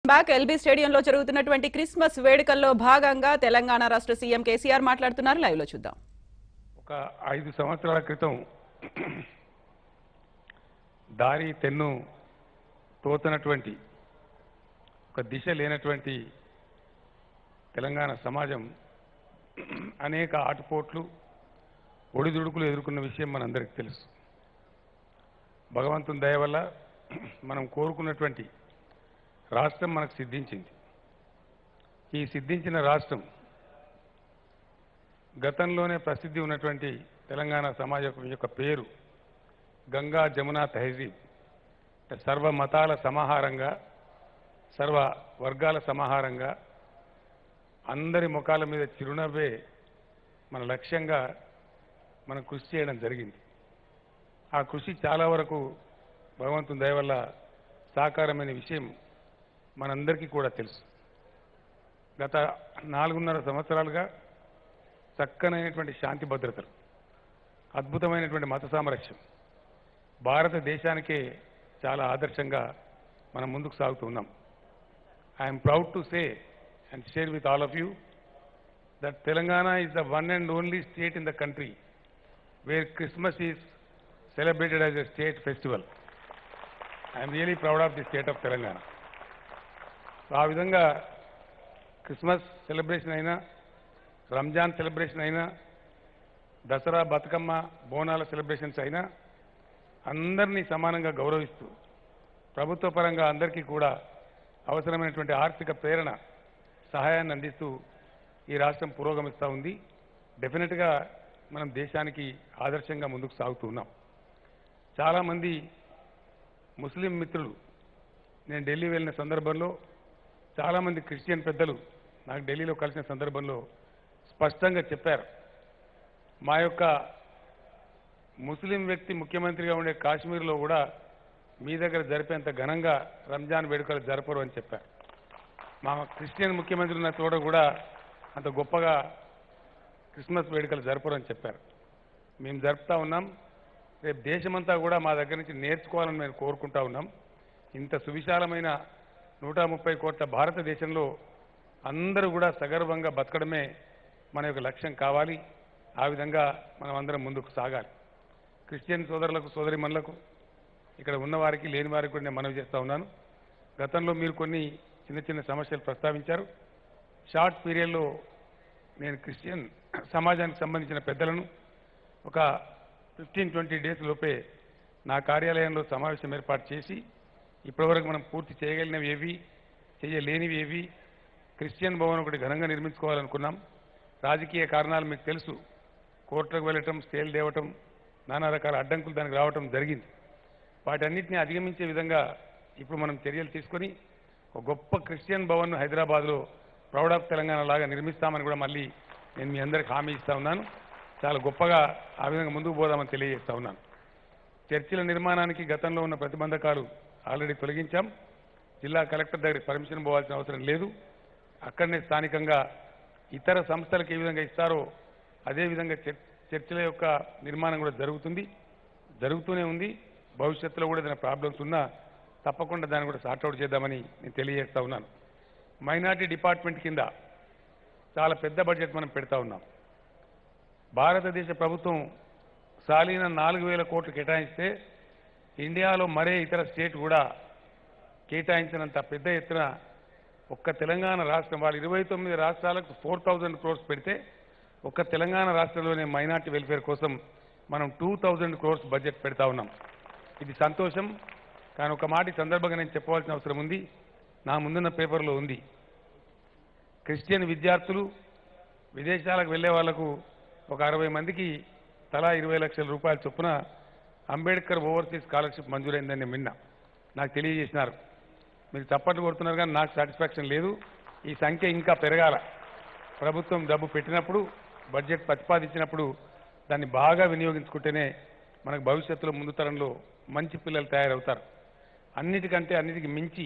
back LB స్టేడియంలో జరుగుతున్నటువంటి Christmas వేడుకల్లో భాగంగా తెలంగాణ రాష్ట్ర సీఎం కేసీఆర్ మాట్లాడుతున్నారు లైవ్ లో చూద్దాం ఒక ఐదు సంవత్సరాల క్రితం దారి తెన్ను తోతనటువంటి ఒక దిశ లేనటువంటి తెలంగాణ సమాజం అనేక ఆటుపోట్లు ఒడిదుడుకులు ఎదుర్కొన్న విషయం మనందరికీ తెలుసు భగవంతుని దయ వల్ల మనం కోరుకున్నటువంటి రాష్ట్రం మనకు సిద్ధించింది ఈ సిద్ధించిన రాష్ట్రం గతంలోనే ప్రసిద్ధి ఉన్నటువంటి తెలంగాణ సమాజం యొక్క పేరు గంగా జమున తహజీబ్ అంటే సర్వ మతాల సమాహారంగా సర్వ వర్గాల సమాహారంగా అందరి ముఖాల మీద చిరునవ్వే మన లక్ష్యంగా మనం కృషి చేయడం జరిగింది ఆ కృషి చాలా వరకు భగవంతుని దయ వల్ల సాకారమైన విషయం మనందరికీ కూడా తెలుసు గత నాలుగున్నర సంవత్సరాలుగా చక్కనైనటువంటి శాంతి భద్రతలు అద్భుతమైనటువంటి మత సామరస్యం భారతదేశానికే చాలా ఆదర్శంగా మనం ముందుకు సాగుతూ ఉన్నాం I'm proud to say and share with all of you that Telangana is the one and only state in the country where Christmas is celebrated as a state festival I'm really proud of the state of Telangana ఆ విధంగా Christmas celebration అయినా Ramzan celebration అయినా దసరా బతుకమ్మ బోనాల celebrations అయినా అందరినీ సమానంగా గౌరవిస్తూ ప్రభుత్వ పరంగా అందరికీ కూడా అవసరమైనటువంటి ఆర్థిక ప్రేరణ సహాయాన్ని అందిస్తూ ఈ రాష్ట్రం పురోగమిస్తూ ఉంది డెఫినెట్గా మనం దేశానికి ఆదర్శంగా ముందుకు సాగుతూ ఉన్నాం చాలామంది ముస్లిం మిత్రులు నేను ఢిల్లీ వెళ్ళిన సందర్భంలో చాలామంది క్రిస్టియన్ పెద్దలు నాకు ఢిల్లీలో కలిసిన సందర్భంలో స్పష్టంగా చెప్పారు మా యొక్క ముస్లిం వ్యక్తి ముఖ్యమంత్రిగా ఉండే కాశ్మీర్లో కూడా మీ దగ్గర జరిపేంత ఘనంగా రంజాన్ వేడుకలు జరపరు అని చెప్పారు మా క్రిస్టియన్ ముఖ్యమంత్రి ఉన్న చోట కూడా అంత గొప్పగా క్రిస్మస్ వేడుకలు జరపరు అని చెప్పారు మేము జరుపుతా ఉన్నాం రేపు దేశమంతా కూడా మా దగ్గర నుంచి నేర్చుకోవాలని మేము కోరుకుంటా ఉన్నాం ఇంత సువిశాలమైన నూట ముప్పై కోట్ల భారతదేశంలో అందరూ కూడా సగర్వంగా బతకడమే మన యొక్క లక్ష్యం కావాలి ఆ విధంగా మనం అందరం ముందుకు సాగాలి క్రిస్టియన్ సోదరులకు సోదరిమణులకు ఇక్కడ ఉన్నవారికి లేని వారికి కూడా నేను మనవి చేస్తా ఉన్నాను గతంలో మీరు కొన్ని చిన్న చిన్న సమస్యలు ప్రస్తావించారు షార్ట్ పీరియడ్లో నేను క్రిస్టియన్ సమాజానికి సంబంధించిన పెద్దలను ఒక ఫిఫ్టీన్ ట్వంటీ డేస్ లోపే నా కార్యాలయంలో సమావేశం ఏర్పాటు చేసి ఇప్పటివరకు మనం పూర్తి చేయగలిగినవి ఏవి చేయలేనివి ఏవి క్రిస్టియన్ భవన్ ఒకటి ఘనంగా నిర్మించుకోవాలనుకున్నాం రాజకీయ కారణాలు మీకు తెలుసు కోర్టులకు వెళ్ళటం స్టేలు తేవటం నానా రకాల అడ్డంకులు దానికి రావటం జరిగింది వాటన్నిటిని అధిగమించే విధంగా ఇప్పుడు మనం చర్యలు తీసుకొని ఒక గొప్ప క్రిస్టియన్ భవన్ హైదరాబాద్లో ప్రౌడ్ ఆఫ్ తెలంగాణ లాగా నిర్మిస్తామని కూడా మళ్ళీ నేను మీ అందరికి హామీ ఇస్తా ఉన్నాను చాలా గొప్పగా ఆ విధంగా ముందుకు పోదామని తెలియజేస్తా ఉన్నాను చర్చిల నిర్మాణానికి గతంలో ఉన్న ప్రతిబంధకాలు ఆల్రెడీ తొలగించాం జిల్లా కలెక్టర్ దగ్గరికి పర్మిషన్ పోవాల్సిన అవసరం లేదు అక్కడనే స్థానికంగా ఇతర సంస్థలకు ఏ విధంగా ఇస్తారో అదే విధంగా చర్- చర్చిల యొక్క నిర్మాణం కూడా జరుగుతుంది జరుగుతూనే ఉంది భవిష్యత్తులో కూడా ఏదైనా ప్రాబ్లమ్స్ ఉన్నా తప్పకుండా దాన్ని కూడా సార్ట్అవుట్ చేద్దామని నేను తెలియజేస్తా ఉన్నాను మైనార్టీ డిపార్ట్మెంట్ కింద చాలా పెద్ద బడ్జెట్ మనం పెడతా ఉన్నాం భారతదేశ ప్రభుత్వం సాలీన నాలుగు వేల కోట్లు కేటాయిస్తే ఇండియాలో మరే ఇతర స్టేట్ కూడా కేటాయించినంత పెద్ద ఎత్తున ఒక్క తెలంగాణ రాష్ట్రం వాళ్ళు ఇరవై తొమ్మిది రాష్ట్రాలకు ఫోర్ థౌజండ్ క్రోర్స్ పెడితే ఒక్క తెలంగాణ రాష్ట్రంలోనే మైనార్టీ వెల్ఫేర్ కోసం మనం టూ థౌజండ్ క్రోర్స్ బడ్జెట్ పెడతా ఉన్నాం ఇది సంతోషం కానీ ఒక మాట ఈ సందర్భంగా నేను చెప్పవలసిన అవసరం ఉంది నా ముందున్న పేపర్లో ఉంది క్రిస్టియన్ విద్యార్థులు విదేశాలకు వెళ్ళే వాళ్లకు ఒక అరవై మందికి తలా ఇరవై లక్షల రూపాయల చొప్పున అంబేద్కర్ ఓవర్సీస్ స్కాలర్షిప్ మంజూరైందని నేను విన్నా నాకు తెలియజేసినారు మీరు చప్పట్లు కొడుతున్నారు కానీ నాకు సాటిస్ఫాక్షన్ లేదు ఈ సంఖ్య ఇంకా పెరగాల ప్రభుత్వం డబ్బు పెట్టినప్పుడు బడ్జెట్ ప్రతిపాదించినప్పుడు దాన్ని బాగా వినియోగించుకుంటేనే మనకు భవిష్యత్తులో ముందు తరంలో మంచి పిల్లలు తయారవుతారు అన్నిటికంటే అన్నిటికి మించి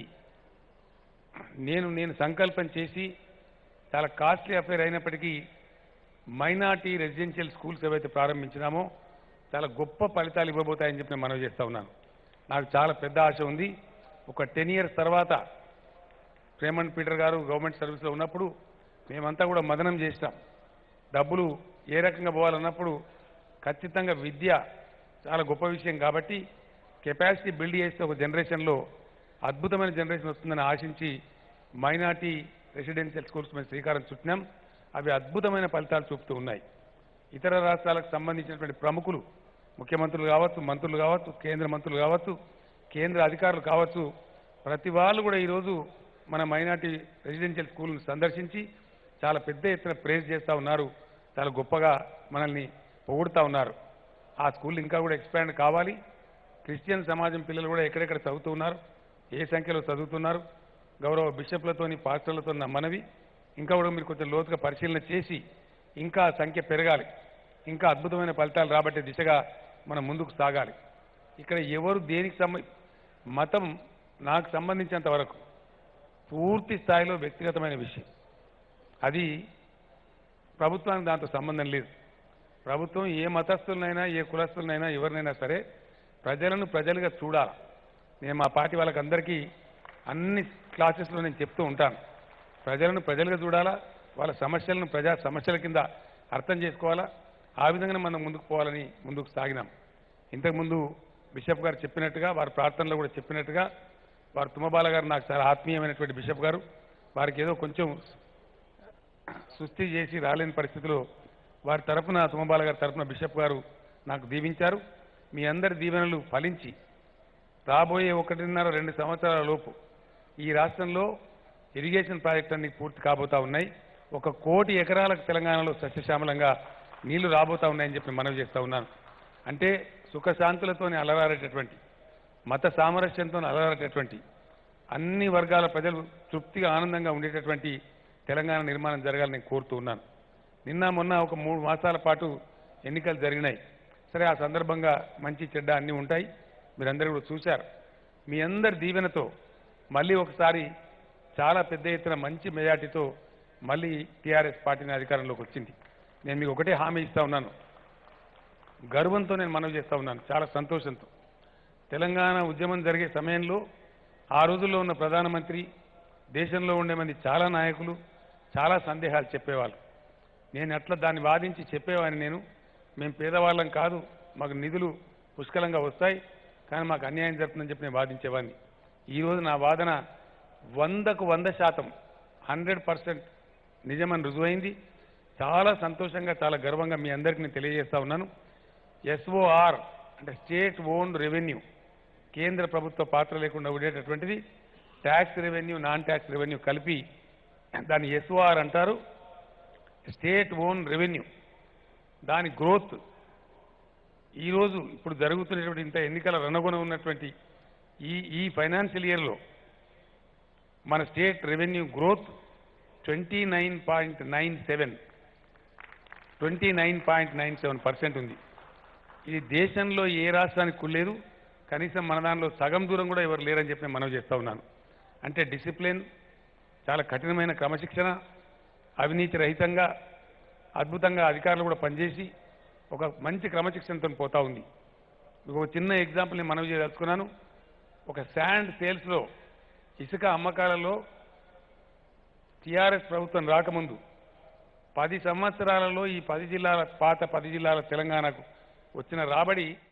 నేను నేను సంకల్పం చేసి చాలా కాస్ట్లీ అఫేర్ అయినప్పటికీ మైనార్టీ రెసిడెన్షియల్ స్కూల్స్ ఏవైతే ప్రారంభించినామో చాలా గొప్ప ఫలితాలు ఇవ్వబోతాయని చెప్పి నేను మనవి చేస్తా ఉన్నాను నాకు చాలా పెద్ద ఆశ ఉంది ఒక టెన్ ఇయర్స్ తర్వాత ప్రేమన్ పీటర్ గారు గవర్నమెంట్ సర్వీస్లో ఉన్నప్పుడు మేమంతా కూడా మదనం చేసినాం డబ్బులు ఏ రకంగా పోవాలన్నప్పుడు ఖచ్చితంగా విద్య చాలా గొప్ప విషయం కాబట్టి కెపాసిటీ బిల్డ్ చేస్తే ఒక జనరేషన్లో అద్భుతమైన జనరేషన్ వస్తుందని ఆశించి మైనార్టీ రెసిడెన్షియల్ స్కూల్స్ మీద శ్రీకారం చుట్టినాం అవి అద్భుతమైన ఫలితాలు చూపుతూ ఉన్నాయి ఇతర రాష్ట్రాలకు సంబంధించినటువంటి ప్రముఖులు ముఖ్యమంత్రులు కావచ్చు మంత్రులు కావచ్చు కేంద్ర మంత్రులు కావచ్చు కేంద్ర అధికారులు కావచ్చు ప్రతి వాళ్ళు కూడా ఈరోజు మన మైనార్టీ రెసిడెన్షియల్ స్కూల్ను సందర్శించి చాలా పెద్ద ఎత్తున ప్రేజ్ చేస్తూ ఉన్నారు చాలా గొప్పగా మనల్ని పొగుడుతూ ఉన్నారు ఆ స్కూల్ ఇంకా కూడా ఎక్స్పాండ్ కావాలి క్రిస్టియన్ సమాజం పిల్లలు కూడా ఎక్కడెక్కడ చదువుతూ ఉన్నారు ఏ సంఖ్యలో చదువుతున్నారు గౌరవ బిషప్లతోని పాస్టర్లతో నా మనవి ఇంకా కూడా మీరు కొంచెం లోతుగా పరిశీలన చేసి ఇంకా ఆ సంఖ్య పెరగాలి ఇంకా అద్భుతమైన ఫలితాలు రాబట్టే దిశగా మనం ముందుకు సాగాలి ఇక్కడ ఎవరు దేనికి సంబ మతం నాకు సంబంధించినంత వరకు పూర్తి స్థాయిలో వ్యక్తిగతమైన విషయం అది ప్రభుత్వానికి దాంతో సంబంధం లేదు ప్రభుత్వం ఏ మతస్థులనైనా ఏ కులస్తులనైనా ఎవరినైనా సరే ప్రజలను ప్రజలుగా చూడాలి నేను మా పార్టీ వాళ్ళకి అందరికీ అన్ని క్లాసెస్లో నేను చెప్తూ ఉంటాను ప్రజలను ప్రజలుగా చూడాలా వాళ్ళ సమస్యలను ప్రజా సమస్యల కింద అర్థం చేసుకోవాలా ఆ విధంగానే మనం ముందుకు పోవాలని ముందుకు సాగినాం ఇంతకుముందు బిషప్ గారు చెప్పినట్టుగా వారి ప్రార్థనలో కూడా చెప్పినట్టుగా వారు తుమ్మబాల గారు నాకు చాలా ఆత్మీయమైనటువంటి బిషప్ గారు వారికి ఏదో కొంచెం సుస్థి చేసి రాలేని పరిస్థితిలో వారి తరఫున తుమ్మబాల గారి తరఫున బిషప్ గారు నాకు దీవించారు మీ అందరి దీవెనలు ఫలించి రాబోయే ఒకటిన్నర రెండు సంవత్సరాల లోపు ఈ రాష్ట్రంలో ఇరిగేషన్ ప్రాజెక్టులన్నీ పూర్తి కాబోతా ఉన్నాయి ఒక కోటి ఎకరాలకు తెలంగాణలో సస్యశ్యామలంగా నీళ్లు రాబోతా ఉన్నాయని చెప్పి మనవి చేస్తా ఉన్నాను అంటే సుఖశాంతులతోని అలరారేటటువంటి మత సామరస్యంతో అలరారేటటువంటి అన్ని వర్గాల ప్రజలు తృప్తిగా ఆనందంగా ఉండేటటువంటి తెలంగాణ నిర్మాణం జరగాలని నేను కోరుతూ ఉన్నాను నిన్న మొన్న ఒక మూడు మాసాల పాటు ఎన్నికలు జరిగినాయి సరే ఆ సందర్భంగా మంచి చెడ్డ అన్నీ ఉంటాయి మీరందరూ కూడా చూశారు మీ అందరి దీవెనతో మళ్ళీ ఒకసారి చాలా పెద్ద ఎత్తున మంచి మెజార్టీతో మళ్ళీ టీఆర్ఎస్ పార్టీని అధికారంలోకి వచ్చింది నేను మీకు ఒకటే హామీ ఇస్తా ఉన్నాను గర్వంతో నేను మనవి చేస్తా ఉన్నాను చాలా సంతోషంతో తెలంగాణ ఉద్యమం జరిగే సమయంలో ఆ రోజుల్లో ఉన్న ప్రధానమంత్రి దేశంలో ఉండే మంది చాలా నాయకులు చాలా సందేహాలు చెప్పేవాళ్ళు నేను అట్లా దాన్ని వాదించి చెప్పేవాడిని నేను మేము పేదవాళ్ళం కాదు మాకు నిధులు పుష్కలంగా వస్తాయి కానీ మాకు అన్యాయం జరుగుతుందని చెప్పి నేను వాదించేవాడిని ఈరోజు నా వాదన వందకు వంద శాతం హండ్రెడ్ పర్సెంట్ నిజమని రుజువైంది చాలా సంతోషంగా చాలా గర్వంగా మీ అందరికీ నేను తెలియజేస్తా ఉన్నాను ఎస్ఓఆర్ అంటే స్టేట్ ఓన్ రెవెన్యూ కేంద్ర ప్రభుత్వ పాత్ర లేకుండా ఉండేటటువంటిది tax revenue non tax revenue కలిపి దాన్ని ఎస్ఓఆర్ అంటారు స్టేట్ ఓన్ రెవెన్యూ దాని గ్రోత్ ఈరోజు ఇప్పుడు జరుగుతున్నటువంటి ఇంత ఎన్నికల రణగుణ ఉన్నటువంటి ఈ ఈ ఫైనాన్షియల్ ఇయర్లో మన state revenue growth twenty nine point nine seven twenty nine point nine seven percent ఉంది ఇది దేశంలో ఏ రాష్ట్రానికి కులేదు కనీసం మన దానిలో సగం దూరం కూడా ఎవరు లేరని చెప్పి నేను మనవి చేస్తా ఉన్నాను అంటే డిసిప్లిన్ చాలా కఠినమైన క్రమశిక్షణ అవినీతి రహితంగా అద్భుతంగా అధికారులు కూడా పనిచేసి ఒక మంచి క్రమశిక్షణతో పోతా ఉంది మీకు ఒక చిన్న ఎగ్జాంపుల్ నేను మనవి చేయదలుచుకున్నాను ఒక శాండ్ సేల్స్లో ఇసుక అమ్మకాలలో టీఆర్ఎస్ ప్రభుత్వం రాకముందు పది సంవత్సరాలలో ఈ పది జిల్లాల పాత పది జిల్లాల తెలంగాణకు వచ్చిన రాబడి